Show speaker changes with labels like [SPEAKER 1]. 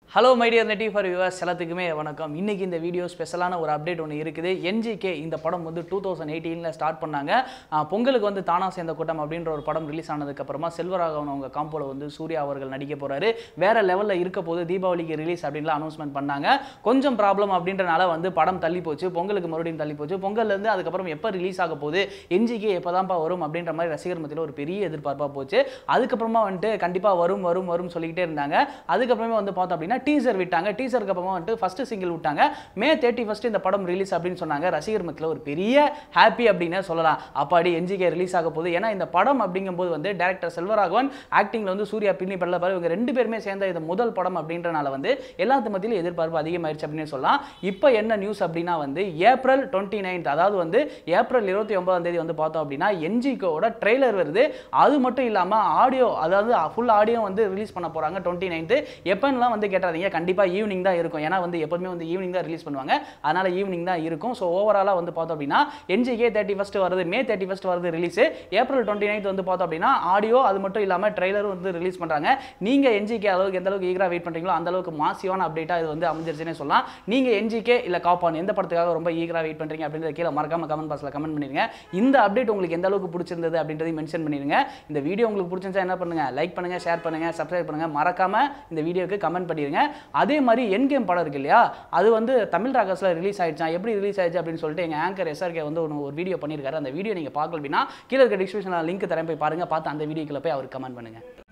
[SPEAKER 1] hello my dear நெட்டி for viewers எல்லாத்துக்குமே வணக்கம் இன்னைக்கு இந்த வீடியோ ஸ்பெஷலான ஒரு அப்டேட் ஒன்று இருக்குது என்ஜிகே இந்த படம் வந்து டூ தௌசண்ட் எயிட்டீனில் ஸ்டார்ட் பண்ணாங்க ஆஹ் பொங்கலுக்கு வந்து தானா சேர்ந்த கூட்டம் அப்படின்ற ஒரு படம் ரிலீஸ் ஆனதுக்கப்புறமா செல்வராகவன் அவங்க காம்போல வந்து சூர்யா அவர்கள் நடிக்க போறாரு வேற லெவலில் இருக்க போது தீபாவளிக்கு ரிலீஸ் அப்படின்லாம் அனௌன்ஸ்மெண்ட் பண்ணாங்க கொஞ்சம் ப்ராப்ளம் அப்படின்றனால வந்து படம் தள்ளி போச்சு பொங்கலுக்கு மறுபடியும் தள்ளி போச்சு பொங்கல்லேருந்து அதுக்கப்புறம் எப்போ ரிலீஸ் ஆக போகுது என்ஜிகே எப்போதான்ப்பா வரும் அப்படின்ற மாதிரி ரசிகர் மத்தியில் ஒரு பெரிய எதிர்பார்ப்பாக போச்சு அதுக்கப்புறமா வந்துட்டு கண்டிப்பாக வரும் வரும் வரும் சொல்லிக்கிட்டே இருந்தாங்க அதுக்கப்புறமே வந்து பார்த்தோம் அப்படின்னா டீசர் விட்டாங்க டீசருக்கு அப்புறமா வந்துட்டு ஃபர்ஸ்ட் சிங்கிள் விட்டாங்க மே தேர்ட்டி ஃபர்ஸ்ட் இந்த படம் ரிலீஸ் அப்படின்னு சொன்னாங்க ரசிகர் மத்தியில் ஒரு பெரிய ஹாப்பி அப்படின்னு சொல்லலாம் அப்பாடி என்ஜிகே ரிலீஸ் ஆக போகுது ஏன்னா இந்த படம் அப்படிங்கும்போது வந்து டேரக்டர் செல்வராகவன் ஆக்டிங்ல வந்து சூர்யா பின்னி பல்ல பாரு இவங்க ரெண்டு பேருமே சேர்ந்த இது முதல் படம் அப்படின்றனால வந்து எல்லாத்து மத்தியிலும் எதிர்பார்ப்பு அதிகமாயிருச்சு அப்படின்னு சொல்லலாம் இப்போ என்ன நியூஸ் அப்படின்னா வந்து ஏப்ரல் டுவெண்ட்டி நைன்த் அதாவது வந்து ஏப்ரல் இருபத்தி ஒன்பதாம் தேதி வந்து பார்த்தோம் அப்படின்னா என்ஜிகோட ட்ரெய்லர் வருது அது மட்டும் இல்லாமல் ஆடியோ அதாவது ஃபுல் ஆடியோ வந்து ரிலீஸ் பண்ண போகிறாங்க டுவெண்ட்டி நைன்த்து எப்போலாம் வந்து கேட்டாதீங்க கண்டிப்பாக ஈவினிங் தான் இருக்கும் ஏன்னா வந்து எப்போதுமே வந்து ஈவினிங் தான் ரிலீஸ் பண்ணுவாங்க அதனால் ஈவினிங் தான் இருக்கும் ஸோ ஓவராலாக வந்து பார்த்தோம் அப்படின்னா என்ஜிகே தேர்ட்டி ஃபஸ்ட் வருது மே தேர்ட்டி ஃபஸ்ட் வருது ரிலீஸ் ஏப்ரல் டுவெண்ட்டி நைன்த் வந்து பார்த்தோம் அப்படின்னா ஆடியோ அது மட்டும் இல்லாமல் ட்ரெய்லரும் வந்து ரிலீஸ் பண்ணுறாங்க நீங்கள் என்ஜிகே அளவுக்கு எந்த அளவுக்கு ஈகராக வெயிட் பண்ணுறீங்களோ அந்த அளவுக்கு மாசிவான அப்டேட்டாக இது வந்து அமைஞ்சிருச்சுன்னே சொல்லலாம் நீங்கள் என்ஜிகே இல்லை காப்பான் எந்த படத்துக்காக ரொம்ப ஈகராக வெயிட் பண்ணுறீங்க அப்படின்றத கீழே மறக்காம கமெண்ட் பாக்ஸில் கமெண்ட் பண்ணிருங்க இந்த அப்டேட் உங்களுக்கு எந்த அளவுக்கு பிடிச்சிருந்தது அப்படின்றதையும் மென்ஷன் பண்ணிருங்க இந்த வீடியோ உங்களுக்கு பிடிச்சிருந்தா என்ன பண்ணுங்க லைக் பண்ணுங்க ஷேர் பண்ணுங்க சப்ஸ்கிரைப் பண்ணுங்க மறக்காம இந்த வீடியோக்கு கமெண்ட் பண்ணிருங்க அதே மாதிரி என் கேம் படம் இருக்கு இல்லையா அது வந்து தமிழ் ராகஸ்ல ரிலீஸ் ஆயிடுச்சா எப்படி ரிலீஸ் ஆயிடுச்சு அப்படின்னு சொல்லிட்டு எங்க ஆங்கர் எஸ்ஆர்கே வந்து ஒன்று ஒரு வீடியோ பண்ணியிருக்காரு அந்த வீடியோ நீங்க பார்க்கல அப்படின்னா கீழே இருக்க டிஸ்கிரிப்ஷனில் லிங்க் தரேன் போய் பாருங்க பார்த்து அந்த வீடியோக்குள்ள போய் அவர் கமெண்ட் பண்ணுங்க